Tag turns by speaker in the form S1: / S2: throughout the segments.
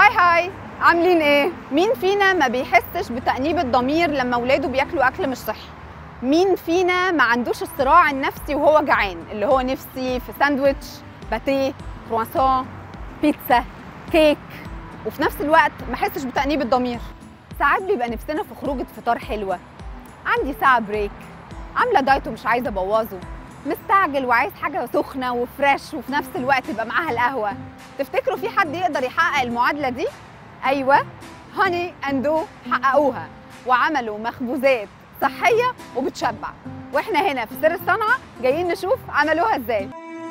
S1: هاي هاي عاملين ايه؟ مين فينا ما بيحسش بتأنيب الضمير لما ولاده بياكلوا أكل مش صحي؟ مين فينا ما عندوش الصراع النفسي وهو جعان اللي هو نفسي في ساندويتش باتيه كرواسون بيتزا كيك وفي نفس الوقت ما احسش بتأنيب الضمير ساعات بيبقى نفسنا في خروجة فطار حلوة عندي ساعة بريك عاملة دايت ومش عايزة أبوظه مستعجل وعايز حاجة سخنة وفريش وفي نفس الوقت يبقى معاها القهوة تفتكروا في حد يقدر يحقق المعادلة دي؟ أيوة هاني أندو حققوها وعملوا مخبوزات صحية وبتشبع واحنا هنا في سر الصنعة جايين نشوف عملوها ازاي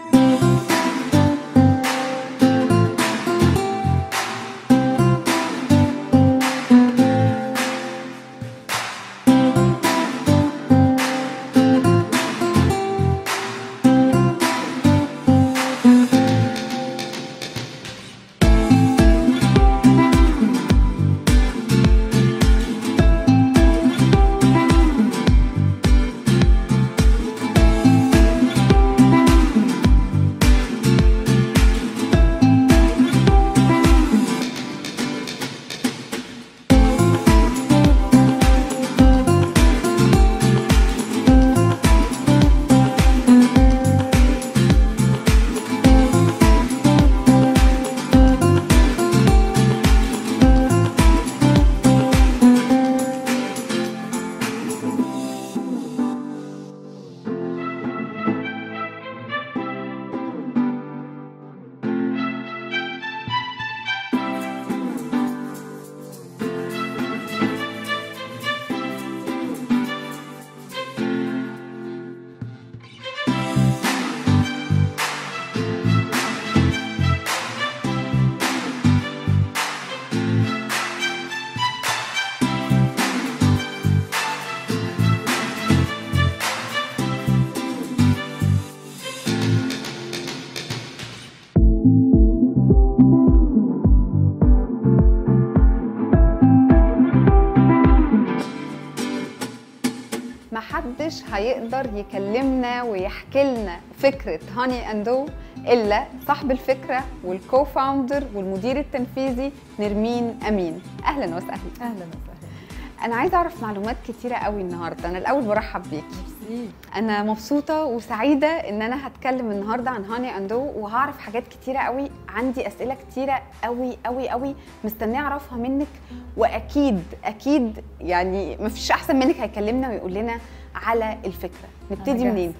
S1: محدش هيقدر يكلمنا ويحكي لنا فكرة هاني أندو إلا صاحب الفكرة والكو فاوندر والمدير التنفيذي نرمين أمين أهلا وسهلا
S2: اهلا وسهلا
S1: أنا عايزة أعرف معلومات كتيرة قوي النهاردة أنا الأول برحب بيكي
S2: ميرسي
S1: أنا مبسوطة وسعيدة إن أنا هتكلم النهاردة عن هاني أندو وهعرف حاجات كتيرة قوي عندي أسئلة كتيرة قوي قوي قوي مستنية أعرفها منك وأكيد أكيد يعني مفيش أحسن منك هيكلمنا ويقول لنا على الفكرة نبتدي
S2: جاهزة.
S1: منين؟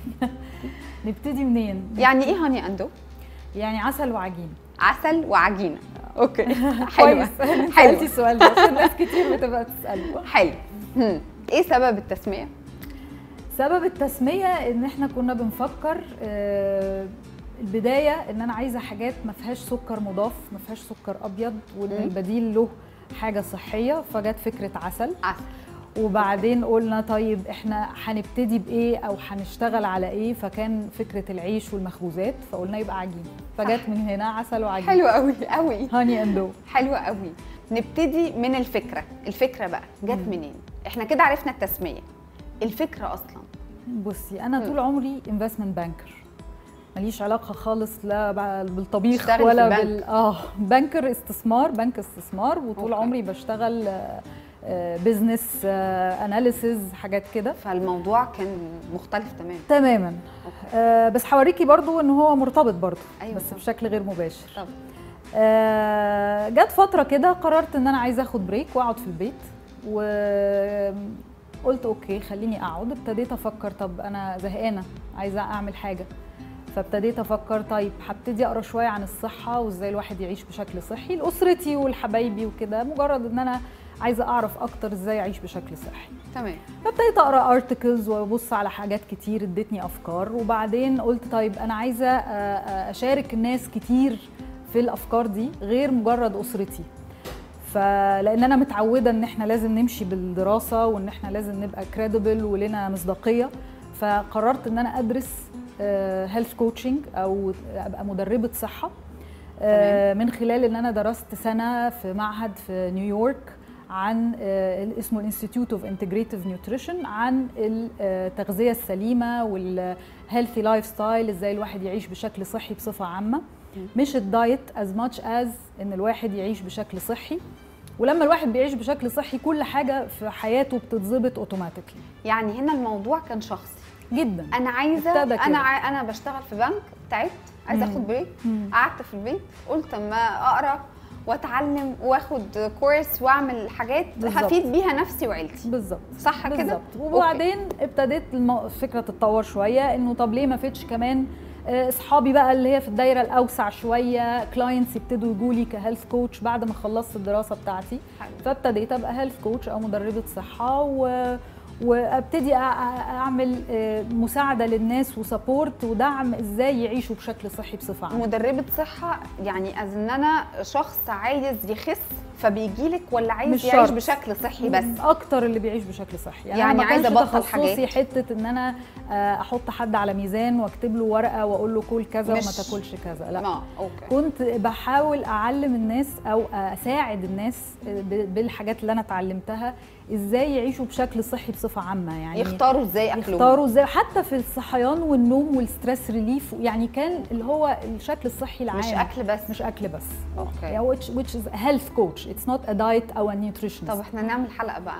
S2: نبتدي منين
S1: يعني إيه هاني أندو؟
S2: يعني عسل وعجين
S1: عسل وعجينة أوكي حلوة
S2: كويس سالتي
S1: حلوة
S2: السؤال ده عشان ناس كتير بتبقى تساله
S1: حلو هم. إيه سبب التسمية؟
S2: سبب التسميه ان احنا كنا بنفكر آه، البدايه ان انا عايزه حاجات ما فيهاش سكر مضاف ما فيهاش سكر ابيض وان
S1: مم.
S2: البديل له حاجه صحيه فجت فكره عسل
S1: عسل
S2: وبعدين قلنا طيب احنا هنبتدي بايه او هنشتغل على ايه فكان فكره العيش والمخبوزات فقلنا يبقى عجين فجت من هنا عسل وعجين
S1: حلو قوي قوي
S2: هاني اندو
S1: حلوة قوي نبتدي من الفكرة الفكرة بقى جت
S2: مم.
S1: منين احنا كده عرفنا التسمية الفكرة اصلا
S2: بصي انا
S1: مم.
S2: طول عمري انفستمنت بانكر ماليش علاقه خالص لا ب- بالطبيخ
S1: تشتغلي
S2: ولا
S1: في البنك.
S2: بال اه بانكر استثمار بنك استثمار وطول
S1: أوكي.
S2: عمري بشتغل بزنس اناليسز حاجات كده
S1: فالموضوع كان مختلف تماما
S2: تماما
S1: أوكي.
S2: آه بس هوريكي برضو ان هو مرتبط برضو
S1: أيوة
S2: بس
S1: طبعا.
S2: بشكل غير مباشر
S1: طب
S2: آه جت فتره كده قررت ان انا عايزه اخد بريك واقعد في البيت وقلت اوكي خليني اقعد ابتديت افكر طب انا زهقانه عايزه اعمل حاجه فابتديت افكر طيب هبتدي اقرا شويه عن الصحه وازاي الواحد يعيش بشكل صحي لاسرتي ولحبايبي وكده مجرد ان انا عايزه اعرف اكتر ازاي اعيش بشكل صحي
S1: تمام
S2: فابتديت اقرا ارتكلز وابص على حاجات كتير ادتني افكار وبعدين قلت طيب انا عايزه آه، آه، اشارك الناس كتير في الافكار دي غير مجرد اسرتي فلان انا متعوده ان احنا لازم نمشي بالدراسه وان احنا لازم نبقى كريديبل ولنا مصداقيه فقررت ان انا ادرس هيلث كوتشنج او ابقى مدربه صحه آه، من خلال ان انا درست سنه في معهد في نيويورك عن آه، اسمه الانستيتيوت اوف انتجريتيف نيوتريشن عن التغذيه السليمه والهيلثي لايف ستايل ازاي الواحد يعيش بشكل صحي بصفه عامه مش الدايت از ماتش از ان الواحد يعيش بشكل صحي ولما الواحد بيعيش بشكل صحي كل حاجه في حياته بتتظبط اوتوماتيكلي
S1: يعني هنا الموضوع كان شخصي
S2: جدا
S1: انا عايزه
S2: ابتدى
S1: انا
S2: كده.
S1: ع... انا بشتغل في بنك تعبت عايزه
S2: مم.
S1: اخد بريك
S2: مم.
S1: قعدت في البيت قلت اما اقرا واتعلم واخد كورس واعمل حاجات
S2: بالظبط.
S1: هفيد بيها نفسي وعيلتي
S2: بالظبط
S1: صح كده
S2: بالظبط وبعدين ابتديت المو... الفكره تتطور شويه انه طب ليه ما فيتش كمان آه، اصحابي بقى اللي هي في الدايره الاوسع شويه كلاينتس يبتدوا يجوا لي كهيلث كوتش بعد ما خلصت الدراسه بتاعتي
S1: حلو.
S2: فابتديت ابقى هيلث كوتش او مدربه صحه و... وابتدي أ- أ- اعمل آه، مساعده للناس وسبورت ودعم ازاي يعيشوا بشكل صحي بصفه عامه
S1: مدربة صحة يعني از ان انا شخص عايز يخس فبيجي لك ولا عايز
S2: مش
S1: يعيش
S2: شرط.
S1: بشكل صحي بس
S2: اكتر اللي بيعيش بشكل صحي
S1: يعني
S2: أنا ما
S1: عايزة
S2: كانش
S1: أبطل
S2: تخصصي
S1: حاجات.
S2: حته ان انا آه، احط حد على ميزان واكتب له ورقه واقول له كل كذا وما
S1: مش-
S2: تاكلش كذا لا
S1: اه اوكي
S2: كنت بحاول اعلم الناس او اساعد الناس ب- بالحاجات اللي انا اتعلمتها ازاي يعيشوا بشكل صحي بصفه عامه يعني
S1: يختاروا ازاي اكلهم
S2: يختاروا ازاي حتى في الصحيان والنوم والستريس ريليف يعني كان اللي هو الشكل الصحي العام
S1: مش اكل بس
S2: مش اكل بس
S1: اوكي
S2: يعني which, which is a health coach it's not a diet او a nutritionist
S1: طب احنا نعمل حلقة بقى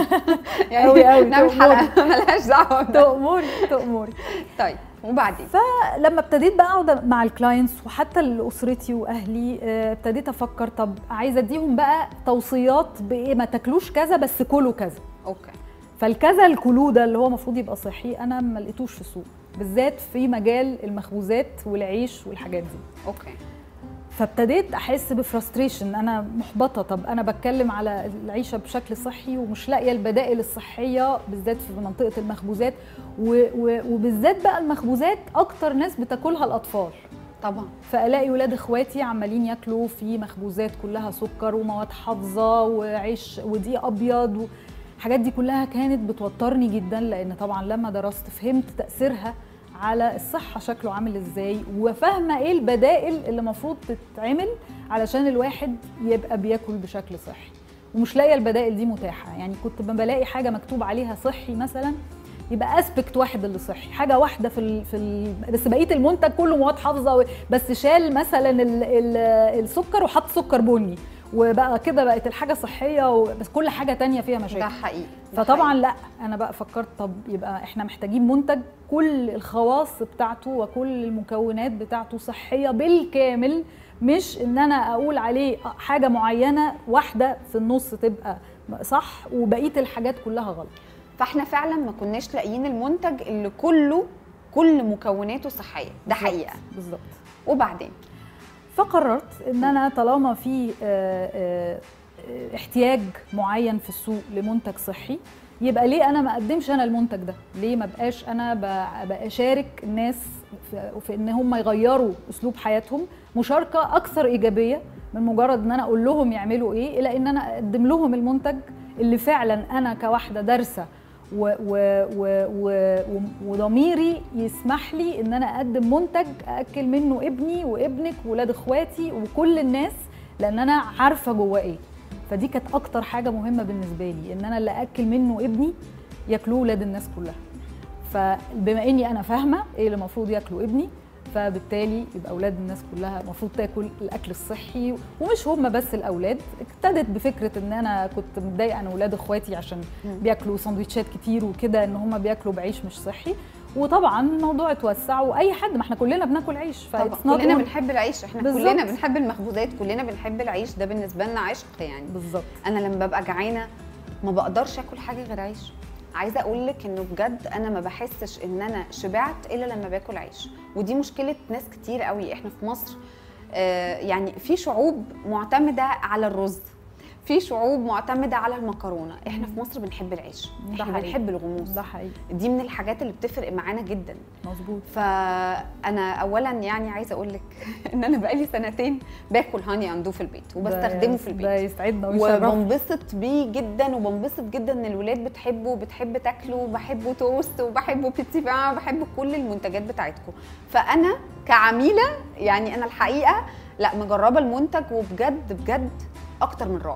S2: أوي أوي،
S1: نعمل
S2: تؤمري.
S1: حلقة ملهاش دعوة بده.
S2: تأمري تأمري
S1: طيب وبعدين
S2: لما ابتديت بقى اقعد مع الكلاينتس وحتى لاسرتي واهلي آه، ابتديت افكر طب عايزه اديهم بقى توصيات بايه ما تاكلوش كذا بس كلوا كذا
S1: اوكي
S2: فالكذا الكلو ده اللي هو المفروض يبقى صحي انا ما لقيتوش في السوق بالذات في مجال المخبوزات والعيش والحاجات دي
S1: اوكي
S2: فابتديت احس بفرستريشن انا محبطه طب انا بتكلم على العيشه بشكل صحي ومش لاقيه البدائل الصحيه بالذات في منطقه المخبوزات و- و- وبالذات بقى المخبوزات اكتر ناس بتاكلها الاطفال
S1: طبعا
S2: فالاقي ولاد اخواتي عمالين ياكلوا في مخبوزات كلها سكر ومواد حافظه وعيش ودقيق ابيض الحاجات دي كلها كانت بتوترني جدا لان طبعا لما درست فهمت تاثيرها على الصحه شكله عامل ازاي وفاهمه ايه البدائل اللي المفروض تتعمل علشان الواحد يبقى بياكل بشكل صحي ومش لاقيه البدائل دي متاحه يعني كنت لما بلاقي حاجه مكتوب عليها صحي مثلا يبقى اسبكت واحد اللي صحي حاجه واحده في ال في ال بس بقيه المنتج كله مواد حافظه و- بس شال مثلا ال ال السكر وحط سكر بني وبقى كده بقت الحاجه صحيه و- بس كل حاجه تانية فيها
S1: ده
S2: مشاكل
S1: حقيقي ده
S2: فطبعا
S1: حقيقي.
S2: لا انا بقى فكرت طب يبقى احنا محتاجين منتج كل الخواص بتاعته وكل المكونات بتاعته صحيه بالكامل مش ان انا اقول عليه حاجه معينه واحده في النص تبقى صح وبقيه الحاجات كلها غلط
S1: فاحنا فعلا ما كناش لاقيين المنتج اللي كله كل مكوناته صحيه ده حقيقه
S2: بالظبط
S1: وبعدين
S2: فقررت ان انا طالما في آه، آه، آه، احتياج معين في السوق لمنتج صحي يبقى ليه انا ما اقدمش انا المنتج ده ليه ما بقاش انا ب- بشارك الناس في, في ان هم يغيروا اسلوب حياتهم مشاركه اكثر ايجابيه من مجرد ان انا اقول لهم يعملوا ايه الى ان انا اقدم لهم المنتج اللي فعلا انا كواحده دارسه و و و و وضميري يسمح لي ان انا اقدم منتج اكل منه ابني وابنك وولاد اخواتي وكل الناس لان انا عارفه جواه ايه فدي كانت اكتر حاجه مهمه بالنسبه لي ان انا اللي اكل منه ابني ياكلوه ولاد الناس كلها فبما اني انا فاهمه ايه اللي المفروض ياكلوا ابني فبالتالي يبقى اولاد الناس كلها المفروض تاكل الاكل الصحي ومش هم بس الاولاد ابتدت بفكره ان انا كنت متضايقه انا واولاد اخواتي عشان
S1: مم.
S2: بياكلوا سندوتشات كتير وكده ان هم بياكلوا بعيش مش صحي وطبعا الموضوع اتوسع واي حد ما احنا كلنا بناكل عيش
S1: طبعا
S2: فإتس not
S1: كلنا
S2: only-
S1: بنحب العيش احنا
S2: بالظبط.
S1: كلنا بنحب المخبوزات كلنا بنحب العيش ده بالنسبه لنا عشق يعني
S2: بالظبط
S1: انا لما ببقى جعانه ما بقدرش اكل حاجه غير عيش عايزه اقول لك انه بجد انا ما بحسش ان انا شبعت الا لما باكل عيش ودي مشكله ناس كتير قوي احنا في مصر آه، يعني في شعوب معتمده على الرز في شعوب معتمده على المكرونه احنا في مصر بنحب العيش
S2: ده
S1: احنا
S2: حقيقي.
S1: بنحب الغموس
S2: ده حقيقي
S1: دي من الحاجات اللي بتفرق معانا جدا
S2: مظبوط
S1: فانا اولا يعني عايزه اقول لك ان انا بقالي سنتين باكل هاني عنده في البيت وبستخدمه في
S2: ده
S1: البيت
S2: يسعدنا ويشرفنا
S1: وبنبسط بيه جدا وبنبسط جدا ان الولاد بتحبه وبتحب تاكله وبحبه توست وبحبه بيتزا بقى وبحب كل المنتجات بتاعتكم فانا كعميله يعني انا الحقيقه لا مجربه المنتج وبجد بجد اكتر من رائع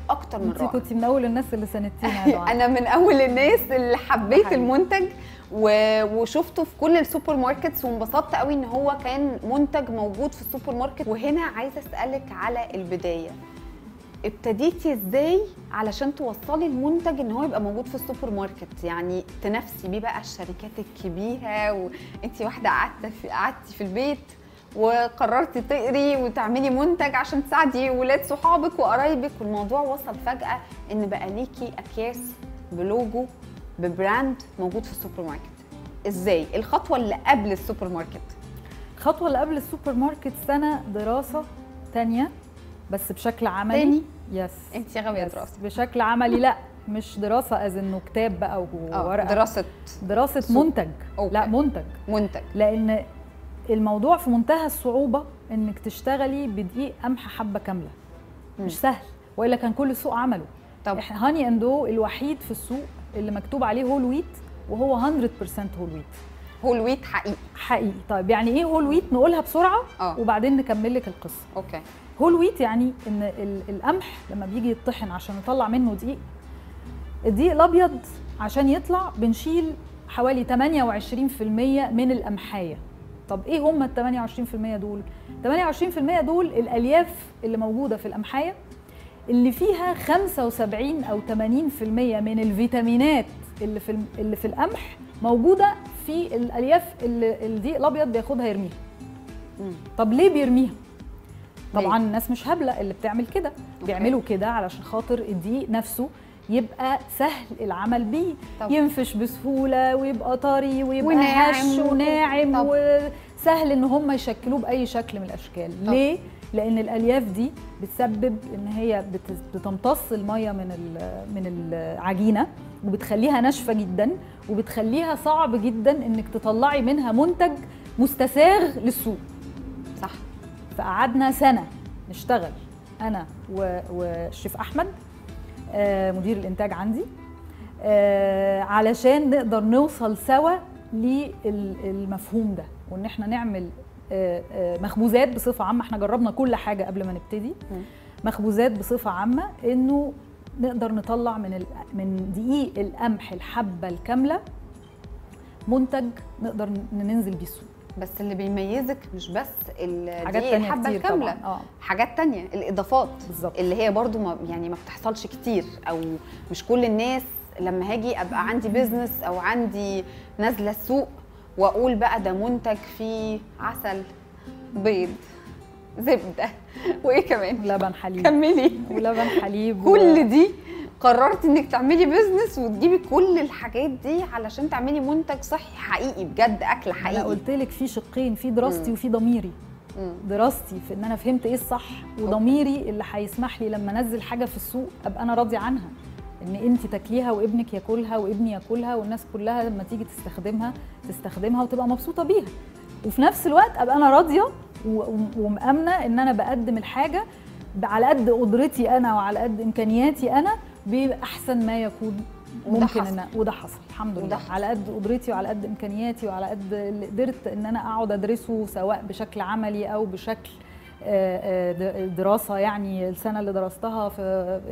S1: اكتر من
S2: انت
S1: رائع
S2: كنت من اول الناس اللي ساندتينا يا دعاء
S1: انا من اول الناس اللي حبيت
S2: حقيقي.
S1: المنتج و... وشفته في كل السوبر ماركتس وانبسطت قوي ان هو كان منتج موجود في السوبر ماركت وهنا عايزه اسالك على البدايه ابتديتي ازاي علشان توصلي المنتج ان هو يبقى موجود في السوبر ماركت يعني تنافسي بيه بقى الشركات الكبيره وانت واحده قعدت في قعدتي في البيت وقررتي تقري وتعملي منتج عشان تساعدي ولاد صحابك وقرايبك والموضوع وصل فجاه ان بقى ليكي اكياس بلوجو ببراند موجود في السوبر ماركت ازاي الخطوه اللي قبل السوبر ماركت
S2: الخطوه اللي قبل السوبر ماركت سنه دراسه تانية بس بشكل عملي
S1: تاني؟
S2: يس
S1: انت يا غاويه
S2: يس.
S1: دراسه
S2: بشكل عملي لا مش دراسه از انه كتاب بقى
S1: اه
S2: وورقه
S1: دراسه
S2: دراسه
S1: سوق.
S2: منتج
S1: أوكي.
S2: لا منتج
S1: منتج
S2: لان الموضوع في منتهى الصعوبه انك تشتغلي بدقيق قمح حبه كامله
S1: مم.
S2: مش سهل والا كان كل السوق عمله
S1: طب
S2: احنا هاني اندو الوحيد في السوق اللي مكتوب عليه هول ويت وهو 100% هول ويت
S1: هول ويت حقيقي
S2: حقيقي طيب يعني ايه هول ويت نقولها بسرعه
S1: اه
S2: وبعدين نكمل لك القصه
S1: اوكي
S2: هول ويت يعني ان ال- القمح لما بيجي يطحن عشان نطلع منه دقيق الدقيق الابيض عشان يطلع بنشيل حوالي 28% من القمحايه طب ايه هم ال 28% دول 28% دول الالياف اللي موجوده في القمحايه اللي فيها 75 او 80% من الفيتامينات اللي في الم- اللي في القمح موجوده في الالياف اللي الدقيق الابيض بياخدها يرميها
S1: مم.
S2: طب ليه بيرميها
S1: ليه؟
S2: طبعا الناس مش هبله اللي بتعمل كده بيعملوا كده علشان خاطر الدقيق نفسه يبقى سهل العمل بيه
S1: طب.
S2: ينفش بسهوله ويبقى طري ويبقى
S1: وناعم
S2: هش
S1: و-
S2: وناعم
S1: طب.
S2: وسهل ان هم يشكلوه باي شكل من الاشكال
S1: طب.
S2: ليه لان الالياف دي بتسبب ان هي بت- بتمتص الميه من ال- من العجينه وبتخليها ناشفه جدا وبتخليها صعب جدا انك تطلعي منها منتج مستساغ للسوق
S1: صح
S2: فقعدنا سنه نشتغل انا و- والشيف احمد آه، مدير الانتاج عندي آه، علشان نقدر نوصل سوا للمفهوم ده وان احنا نعمل آه، آه، مخبوزات بصفه عامه احنا جربنا كل حاجه قبل ما نبتدي
S1: مم.
S2: مخبوزات بصفه عامه انه نقدر نطلع من ال- من دقيق القمح الحبه الكامله منتج نقدر ن- ننزل بيه السوق
S1: بس اللي بيميزك مش بس ال-
S2: حاجات
S1: دي
S2: تانية
S1: الحبه
S2: كتير
S1: الكامله
S2: طبعا اه
S1: حاجات تانية الاضافات
S2: بالظبط
S1: اللي هي برضو ما يعني ما بتحصلش كتير او مش كل الناس لما هاجي ابقى عندي بيزنس او عندي نازله السوق واقول بقى ده منتج فيه عسل بيض زبده وايه كمان
S2: لبن حليب
S1: كملي
S2: ولبن حليب
S1: كل دي قررت انك تعملي بيزنس وتجيبي كل الحاجات دي علشان تعملي منتج صحي حقيقي بجد اكل
S2: انا
S1: حقيقي
S2: قلت لك في شقين في دراستي
S1: مم.
S2: وفي ضميري
S1: مم.
S2: دراستي في ان انا فهمت ايه الصح وضميري اللي هيسمح لي لما انزل حاجه في السوق ابقى انا راضيه عنها ان انت تاكليها وابنك ياكلها وابني ياكلها والناس كلها لما تيجي تستخدمها تستخدمها وتبقى مبسوطه بيها وفي نفس الوقت ابقى انا راضيه و- ومامنه ان انا بقدم الحاجه على قد قدرتي انا وعلى قد امكانياتي انا باحسن ما يكون
S1: وده
S2: ممكن
S1: حصل.
S2: ان وده حصل الحمد
S1: وده
S2: لله
S1: حصل.
S2: على قد قدرتي وعلى قد امكانياتي وعلى قد اللي قدرت ان انا اقعد ادرسه سواء بشكل عملي او بشكل آه، آه، د- دراسه يعني السنه اللي درستها في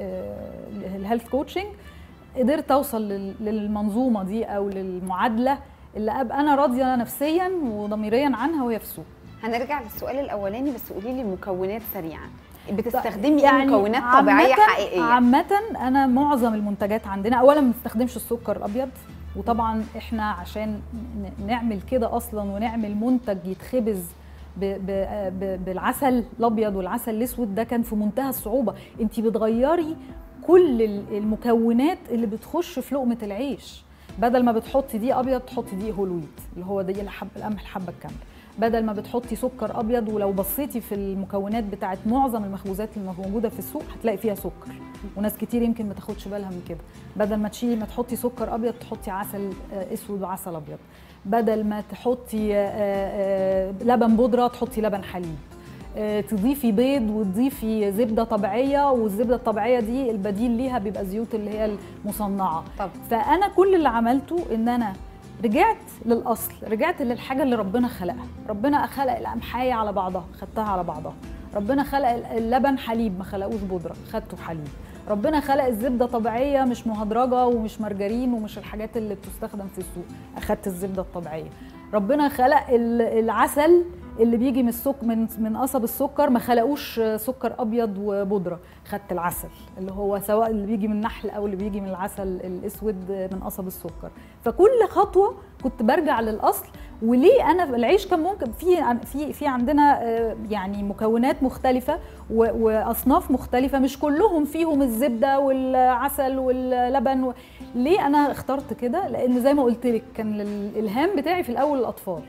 S2: الهيلث كوتشنج قدرت اوصل لل- للمنظومه دي او للمعادله اللي ابقى انا راضيه نفسيا وضميريا عنها وهي في السوق
S1: هنرجع للسؤال الاولاني بس قولي لي مكونات سريعا بتستخدمي يعني
S2: يعني
S1: مكونات طبيعيه
S2: عامةً-
S1: حقيقيه
S2: عامة أنا معظم المنتجات عندنا أولا ما بنستخدمش السكر الأبيض وطبعا إحنا عشان ن- نعمل كده أصلا ونعمل منتج يتخبز ب ب ب بالعسل الأبيض والعسل الأسود ده كان في منتهى الصعوبة أنت بتغيري كل ال- المكونات اللي بتخش في لقمة العيش بدل ما بتحطي دي ابيض تحطي دي هول ويت اللي هو دي الحب القمح الحبه الكامله بدل ما بتحطي سكر ابيض ولو بصيتي في المكونات بتاعت معظم المخبوزات اللي موجوده في السوق هتلاقي فيها سكر وناس كتير يمكن ما تاخدش بالها من كده بدل ما تشيلي ما تحطي سكر ابيض تحطي عسل آه، اسود وعسل ابيض بدل ما تحطي آه، آه، لبن بودره تحطي لبن حليب آه، تضيفي بيض وتضيفي زبده طبيعيه والزبده الطبيعيه دي البديل ليها بيبقى الزيوت اللي هي المصنعه
S1: طب
S2: فانا كل اللي عملته ان انا رجعت للاصل رجعت للحاجه اللي ربنا خلقها ربنا خلق القمحايه على بعضها خدتها على بعضها ربنا خلق اللبن حليب ما خلقوش بودره خدته حليب ربنا خلق الزبده طبيعيه مش مهدرجه ومش مارجرين ومش الحاجات اللي بتستخدم في السوق اخدت الزبده الطبيعيه ربنا خلق ال- العسل اللي بيجي من السك من من قصب السكر ما خلقوش سكر ابيض وبودره خدت العسل اللي هو سواء اللي بيجي من النحل او اللي بيجي من العسل الاسود من قصب السكر فكل خطوه كنت برجع للاصل وليه انا العيش كان ممكن في عن- في في عندنا آه، يعني مكونات مختلفه و- واصناف مختلفه مش كلهم فيهم الزبده والعسل واللبن و... ليه انا اخترت كده لان زي ما قلت لك كان الالهام بتاعي في الاول الاطفال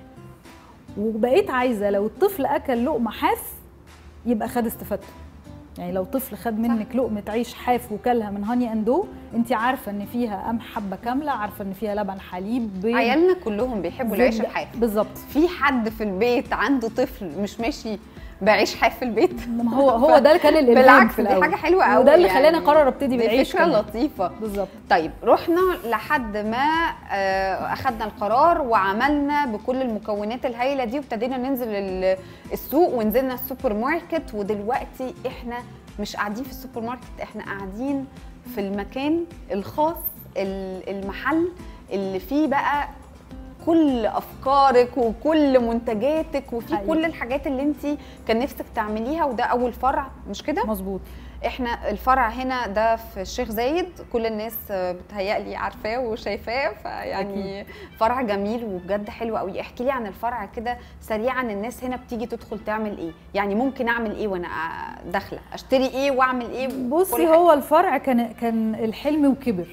S2: وبقيت عايزه لو الطفل اكل لقمه حاف يبقى خد استفادته يعني لو طفل خد منك لقمه عيش حاف وكلها من هاني اندو انت عارفه ان فيها قمح حبه كامله عارفه ان فيها لبن حليب بيض
S1: عيالنا كلهم بيحبوا العيش
S2: زبدة.
S1: الحاف
S2: بالظبط
S1: في حد في البيت عنده طفل مش ماشي بعيش حاف في البيت
S2: ما هو هو ده اللي كان الالهام
S1: بالعكس
S2: في
S1: دي
S2: الأول.
S1: حاجه حلوه قوي
S2: وده اللي خلاني اقرر ابتدي
S1: دي
S2: بالعيش
S1: فكره
S2: كمان.
S1: لطيفه
S2: بالظبط
S1: طيب رحنا لحد ما آه، اخدنا القرار وعملنا بكل المكونات الهائله دي وابتدينا ننزل ال- السوق ونزلنا السوبر ماركت ودلوقتي احنا مش قاعدين في السوبر ماركت احنا قاعدين في المكان الخاص ال- المحل اللي فيه بقى كل افكارك وكل منتجاتك وفي
S2: حقيقي.
S1: كل الحاجات اللي انت كان نفسك تعمليه وده اول فرع مش كده
S2: مظبوط
S1: احنا الفرع هنا ده في الشيخ زايد كل الناس آه، بتهيألي عارفاه وشايفاه فيعني فرع جميل وبجد حلو قوي احكي لي عن الفرع كده سريعا الناس هنا بتيجي تدخل تعمل ايه يعني ممكن اعمل ايه وانا آه، داخله اشتري ايه واعمل ايه
S2: بصي
S1: وكل حاجة.
S2: هو الفرع كان كان الحلم وكبر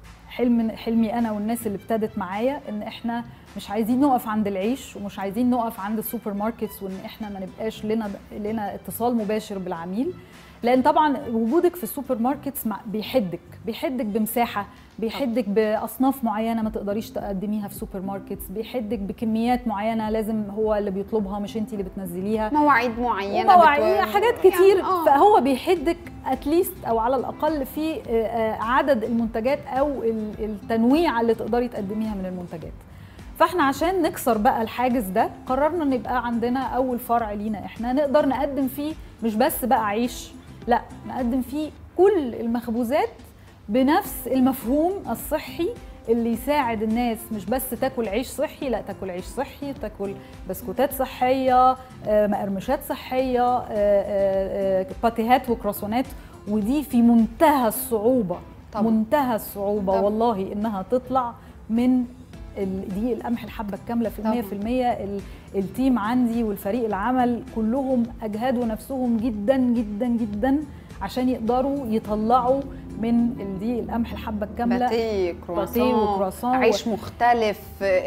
S2: حلم حلمي انا والناس اللي ابتدت معايا ان احنا مش عايزين نقف عند العيش ومش عايزين نقف عند السوبر ماركتس وان احنا ما نبقاش لنا لنا اتصال مباشر بالعميل لان طبعا وجودك في السوبر ماركتس مع- بيحدك بيحدك بمساحه بيحدك باصناف معينه ما تقدريش تقدميها في سوبر ماركتس بيحدك بكميات معينه لازم هو اللي بيطلبها مش انت اللي بتنزليها
S1: مواعيد معينه
S2: ومواعيد
S1: بتو-
S2: حاجات كتير
S1: يعني آه.
S2: فهو بيحدك اتليست او على الاقل في آه، آه، عدد المنتجات او ال- التنويع اللي تقدري تقدميها من المنتجات فاحنا عشان نكسر بقى الحاجز ده قررنا ان يبقى عندنا اول فرع لينا احنا نقدر نقدم فيه مش بس بقى عيش لا نقدم فيه كل المخبوزات بنفس المفهوم الصحي اللي يساعد الناس مش بس تاكل عيش صحي لا تاكل عيش صحي تاكل بسكوتات صحيه آه، مقرمشات صحيه آه، آه، آه، باتيهات وكراسونات ودي في منتهى الصعوبه
S1: طبعا.
S2: منتهى الصعوبه
S1: طبعا.
S2: والله انها تطلع من ال- دي القمح الحبه الكامله في
S1: طبعا.
S2: 100% ال- التيم عندي والفريق العمل كلهم اجهدوا نفسهم جدا جدا جدا عشان يقدروا يطلعوا من ال- دي القمح الحبه الكامله
S1: باتيه
S2: باتيه
S1: كرواسون
S2: وكرواسون
S1: عيش مختلف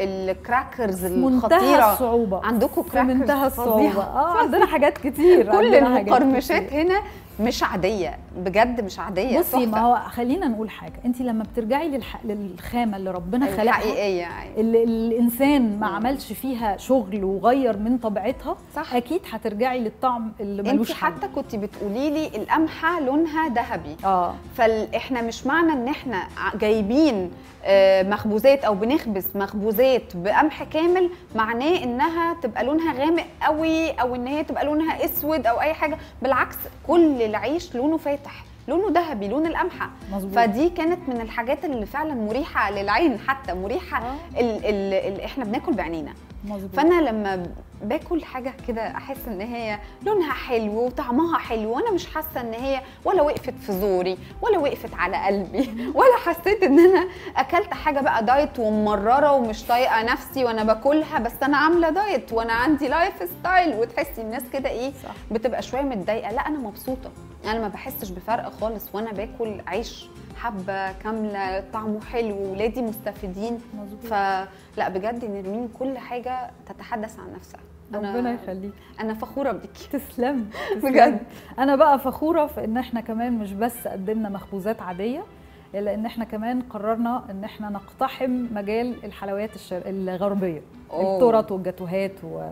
S1: الكراكرز
S2: في منتهى
S1: الخطيره
S2: الصعوبه
S1: عندكم
S2: في
S1: كراكرز
S2: منتهى
S1: فظيعة.
S2: الصعوبه اه عندنا حاجات كتير
S1: كل
S2: عندنا حاجات
S1: المقرمشات
S2: كتير.
S1: هنا مش عاديه بجد مش عاديه
S2: بصي ما
S1: تحفة.
S2: هو خلينا نقول حاجه انت لما بترجعي للح... للخامه اللي ربنا خلقها
S1: الحقيقيه يعني
S2: اللي الانسان ما
S1: مم.
S2: عملش فيها شغل وغير من طبيعتها
S1: صح
S2: اكيد هترجعي للطعم اللي
S1: انت
S2: ملوش حل
S1: حتى كنت بتقولي لي القمحه لونها ذهبي
S2: اه
S1: فاحنا مش معنى ان احنا ع- جايبين آه، مخبوزات او بنخبز مخبوزات بقمح كامل معناه انها تبقى لونها غامق قوي او ان هي تبقى لونها اسود او اي حاجه بالعكس كل العيش لونه فاتح لونه ذهبي لون القمحه
S2: مظبوط
S1: فدي كانت من الحاجات اللي فعلا مريحه للعين حتى مريحه
S2: آه.
S1: ال ال ال احنا بناكل بعينينا
S2: مظبوط
S1: فانا لما باكل حاجه كده احس ان هي لونها حلو وطعمها حلو وانا مش حاسه ان هي ولا وقفت في زوري ولا وقفت على قلبي ولا حسيت ان انا اكلت حاجه بقى دايت وممرره ومش طايقه نفسي وانا باكلها بس انا عامله دايت وانا عندي لايف ستايل وتحسي الناس كده ايه
S2: صح
S1: بتبقى شويه متضايقه لا انا مبسوطه انا ما بحسش بفرق خالص وانا باكل عيش حبه كامله طعمه حلو وولادي مستفيدين
S2: مظبوط
S1: فلا بجد نرمين كل حاجه تتحدث عن نفسها
S2: ربنا يخليك
S1: انا فخوره بيكي
S2: تسلم
S1: بجد
S2: انا بقى فخوره في ان احنا كمان مش بس قدمنا مخبوزات عاديه الا ان احنا كمان قررنا ان احنا نقتحم مجال الحلويات الشر... الغربيه
S1: أوه.
S2: التورت والجاتوهات و...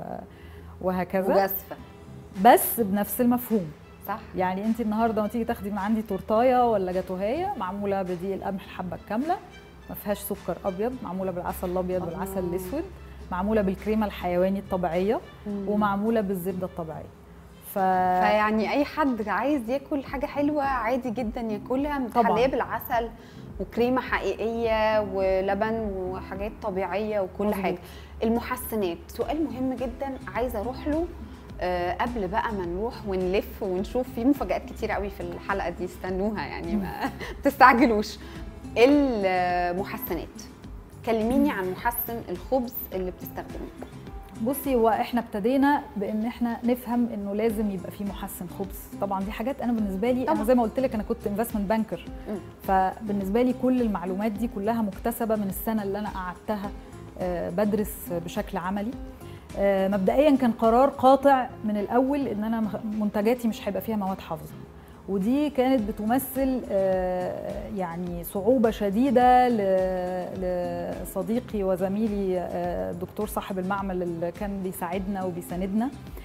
S2: وهكذا
S1: وجازفه
S2: بس بنفس المفهوم
S1: صح
S2: يعني انت النهارده لما تيجي تاخدي من عندي تورتايه ولا جاتوهيه معموله بدقيق القمح الحبه الكامله ما فيهاش سكر ابيض معموله بالعسل الابيض
S1: الله.
S2: والعسل الاسود معموله بالكريمه الحيواني الطبيعيه ومعموله بالزبده الطبيعيه ف
S1: فيعني اي حد عايز ياكل حاجه حلوه عادي جدا ياكلها متحليه بالعسل وكريمه حقيقيه ولبن وحاجات طبيعيه وكل
S2: مظبوط.
S1: حاجه المحسنات سؤال مهم جدا عايزه اروح له آه، قبل بقى ما نروح ونلف ونشوف في مفاجآت كتير قوي في الحلقه دي استنوها يعني ما تستعجلوش المحسنات كلميني عن محسن الخبز اللي بتستخدميه
S2: بصي هو احنا ابتدينا بان احنا نفهم انه لازم يبقى في محسن خبز طبعا دي حاجات انا بالنسبه لي
S1: طبعاً.
S2: انا زي ما قلت لك انا كنت انفستمنت بانكر
S1: مم.
S2: فبالنسبه لي كل المعلومات دي كلها مكتسبه من السنه اللي انا قعدتها آه، بدرس بشكل عملي آه، مبدئيا كان قرار قاطع من الاول ان انا مخ- منتجاتي مش هيبقى فيها مواد حافظه ودي كانت بتمثل آه، يعني صعوبة شديدة ل- لصديقي وزميلي آه، الدكتور صاحب المعمل اللي كان بيساعدنا وبيساندنا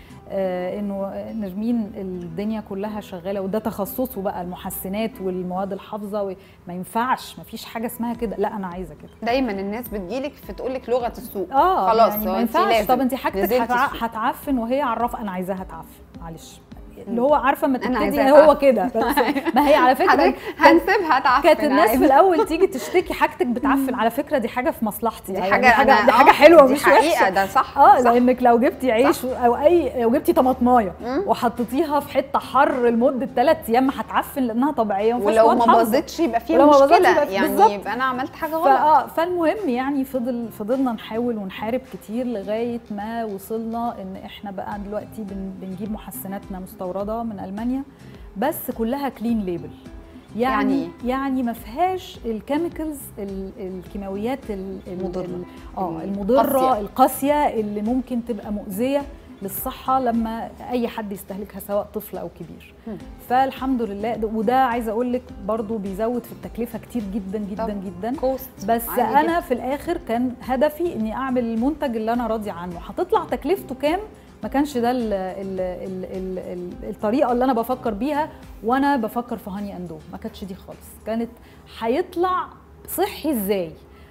S2: آه، انه نرمين الدنيا كلها شغاله وده تخصصه بقى المحسنات والمواد الحافظه و- ما ينفعش ما فيش حاجه اسمها كده لا انا عايزه كده
S1: دايما الناس بتجيلك فتقول لك لغه السوق
S2: اه
S1: خلاص
S2: يعني
S1: هو
S2: ما
S1: انت
S2: ينفعش
S1: لازم
S2: طب انت حاجتك
S1: نزلتي
S2: هتع...
S1: السوق.
S2: هتعفن وهي عرفه انا عايزاها تعفن معلش اللي هو عارفه ما
S1: أنا
S2: تبتدي
S1: عايزاها
S2: هو
S1: تعفن.
S2: كده بس ما هي على فكره
S1: حضرتك هنسيبها تعفن
S2: كانت الناس
S1: عادي.
S2: في الاول تيجي تشتكي حاجتك بتعفن على فكره دي حاجه في مصلحتي
S1: دي
S2: يعني
S1: حاجه
S2: حاجه
S1: أنا-
S2: دي حاجه
S1: آه،
S2: حلوه
S1: دي
S2: مش
S1: حقيقه
S2: وحشه
S1: ده صح
S2: اه
S1: صح.
S2: لانك لو جبتي عيش او اي لو جبتي طماطمايه
S1: مم.
S2: وحطيتيها في حته حر لمده ثلاث ايام هتعفن لانها طبيعيه وما فيهاش
S1: ولو
S2: مواد
S1: ما
S2: حافظة.
S1: باظتش يبقى في
S2: ولو ما باظتش
S1: مشكله
S2: يبقى في-
S1: يعني
S2: بالظبط.
S1: يبقى انا عملت حاجه غلط
S2: فاه فالمهم يعني فضل فضلنا نحاول ونحارب كتير لغايه ما وصلنا ان احنا بقى دلوقتي بن بنجيب محسناتنا مستورده من المانيا بس كلها كلين ليبل
S1: يعني
S2: يعني
S1: إيه؟
S2: يعني ما فيهاش الكيميكالز ال- الكيماويات ال- ال-
S1: مضرة.
S2: ال- اه
S1: القاسية.
S2: المضره القاسيه اللي ممكن تبقى مؤذيه للصحه لما اي حد يستهلكها سواء طفل او كبير
S1: مم.
S2: فالحمد لله ده- وده عايزه اقول لك برضو بيزود في التكلفه كتير جدا جدا
S1: طبعاً.
S2: جدا
S1: كوست
S2: بس
S1: عالي
S2: انا في الاخر كان هدفي اني اعمل المنتج اللي انا راضيه عنه هتطلع تكلفته كام ما كانش ده ال ال ال ال ال الطريقه اللي انا بفكر بيها وانا بفكر في هاني اندو ما كانتش دي خالص كانت هيطلع صحي ازاي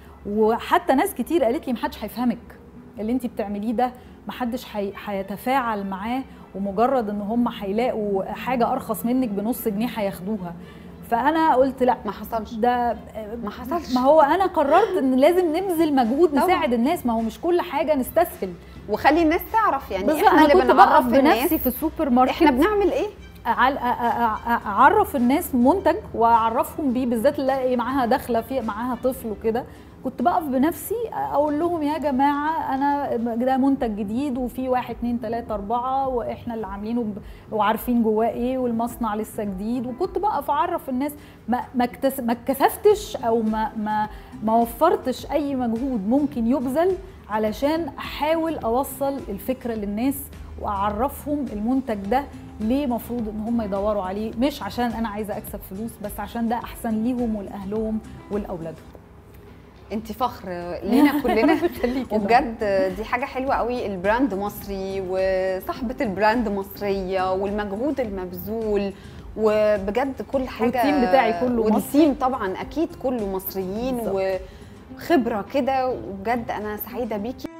S2: وحتى ناس كتير قالت لي محدش هيفهمك اللي انت بتعمليه ده محدش هي- هيتفاعل معاه ومجرد ان هم هيلاقوا حاجه ارخص منك بنص جنيه هياخدوها فانا قلت لا
S1: ما حصلش
S2: ده
S1: ما حصلش
S2: ما هو انا قررت ان لازم نبذل مجهود
S1: طبعاً.
S2: نساعد الناس ما هو مش كل حاجه نستسهل
S1: وخلي الناس تعرف يعني
S2: بس
S1: احنا
S2: انا
S1: اللي
S2: كنت
S1: بنعرف
S2: بقف
S1: الناس
S2: بنفسي في السوبر ماركت
S1: احنا بنعمل ايه
S2: أعل- أ- أ- أ- اعرف الناس منتج واعرفهم بيه بالذات اللي الاقي معاها داخله في معاها طفل وكده كنت بقف بنفسي اقول لهم يا جماعه انا ده منتج جديد وفي واحد اتنين تلاته اربعه واحنا اللي عاملينه ب- وعارفين جواه ايه والمصنع لسه جديد وكنت بقف اعرف الناس ما ما اكتس- ما اتكسفتش او ما ما ما وفرتش اي مجهود ممكن يبذل علشان احاول اوصل الفكره للناس واعرفهم المنتج ده ليه مفروض ان هم يدوروا عليه مش عشان انا عايزه اكسب فلوس بس عشان ده احسن ليهم ولاهلهم ولاولادهم
S1: انت فخر لينا كلنا
S2: يخليكي
S1: وبجد دي حاجه حلوه قوي البراند مصري وصاحبه البراند مصريه والمجهود المبذول وبجد كل حاجه
S2: والتيم بتاعي كله
S1: والتيم طبعا اكيد كله مصريين
S2: بالظبط.
S1: وخبره كده وبجد انا سعيده بيكي